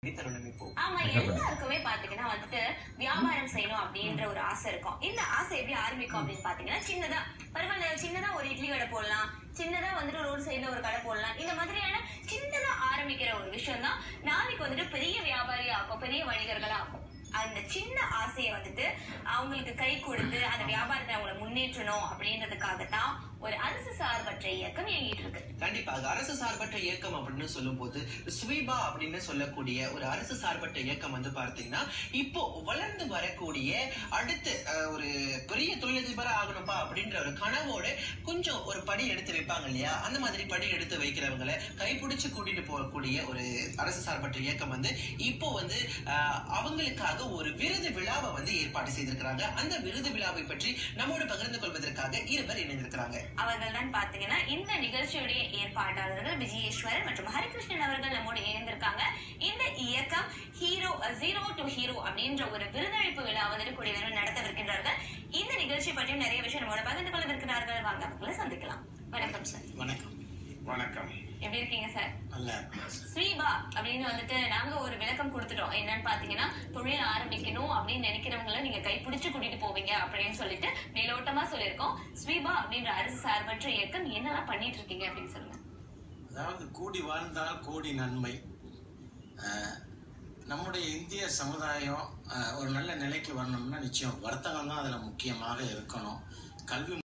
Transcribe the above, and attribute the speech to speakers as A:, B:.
A: தருணம் இப்போ
B: ஆமா எல்லாருக்குமே பாத்தீங்கன்னா வந்துட்டு வியாபாரம் செய்யணும் அப்படின்ற ஒரு ஆசை இருக்கும் இந்த ஆசை எப்படி ஆரம்பிக்கும் அப்படின்னு பாத்தீங்கன்னா சின்னதா பரவாயில்ல சின்னதா ஒரு இட்லி கடை போடலாம் சின்னதா வந்துட்டு ரோடு சைடுல ஒரு கடை போடலாம் இந்த மாதிரியான சின்னதா ஆரம்பிக்கிற ஒரு விஷயம் தான் நாளைக்கு வந்துட்டு பெரிய வியாபாரி ஆக்கும் பெரிய வணிகர்களா ஆக்கும் அந்த சின்ன ஆசையை வந்துட்டு அவங்களுக்கு கை கொடுத்து அந்த வியாபாரத்தை அவங்களை முன்னேற்றணும் அப்படின்றதுக்காக தான் ஒரு அரசு சார்பற்ற இயக்கம் இயங்கிட்டு இருக்கு
A: கண்டிப்பாக அரசு சார்பற்ற இயக்கம் அப்படின்னு சொல்லும்போது ஸ்வீபா அப்படின்னு சொல்லக்கூடிய ஒரு அரசு சார்பற்ற இயக்கம் வந்து பார்த்தீங்கன்னா இப்போ வளர்ந்து வரக்கூடிய அடுத்து அஹ், ஒரு பெரிய தொழிலதிபரா ஆகணும்பா அப்படின்ற ஒரு கனவோட கொஞ்சம் ஒரு படி எடுத்து வைப்பாங்க இல்லையா அந்த மாதிரி படி எடுத்து வைக்கிறவங்களை கைப்பிடிச்சு கூட்டிட்டு போகக்கூடிய ஒரு அரசு சார்பற்ற இயக்கம் வந்து இப்போ வந்து அஹ், அவங்களுக்காக ஒரு விருது விழாவை வந்து ஏற்பாடு செய்திருக்கிறாங்க அந்த விருது விழாவை பற்றி நம்மோடு பகிர்ந்து கொள்வதற்காக இருவர் இணைந்திருக்கிறாங்க
B: அவர்கள் தான் பாத்தீங்கன்னா இந்த நிகழ்ச்சியுடைய ஏற்பாட்டாளர்கள் விஜயேஸ்வரன் மற்றும் ஹரிகிருஷ்ணன் அவர்கள் நம்மோடு இணைந்திருக்காங்க இந்த இயக்கம் ஹீரோ ஜீரோ டு ஹீரோ அப்படின்ற ஒரு விருதளிப்பு விழா வந்துட்டு கூடியவர்கள் நடத்தவிருக்கின்றார்கள் இந்த நிகழ்ச்சி பற்றியும் நிறைய விஷயம் நம்மோட பகிர்ந்து கொள்ளவிருக்கிறார்கள் வாங்க அவர்களை சந்திக்கலாம் வணக்கம் சார்
C: வணக்கம் வணக்கம்
B: எப்படி இருக்கீங்க சார்
C: நல்லா
B: ஸ்ரீபா அப்படின்னு வந்துட்டு நாங்க ஒரு விளக்கம் கொடுத்துட்டோம் என்னன்னு பாத்தீங்கன்னா தொழில் ஆரம்பிக்கணும் அப்படின்னு நினைக்கிறவங்கள நீங்க கைப்பிடிச்சு கூட்டிட்டு போவீங்க அப்படின்னு சொல்லிட்டு மேலோட்டமா சொல்லியிருக்கோம் ஸ்ரீபா அப்படின்ற அரசு சார்பற்ற இயக்கம் என்னெல்லாம் பண்ணிட்டு இருக்கீங்க அப்படின்னு சொல்லுங்க
C: அதாவது கூடி வாழ்ந்தால் கோடி நன்மை அஹ், நம்முடைய இந்திய சமுதாயம் அஹ், ஒரு நல்ல நிலைக்கு வரணும்னா நிச்சயம் வர்த்தகம் தான் அதில் முக்கியமாக இருக்கணும் கல்வி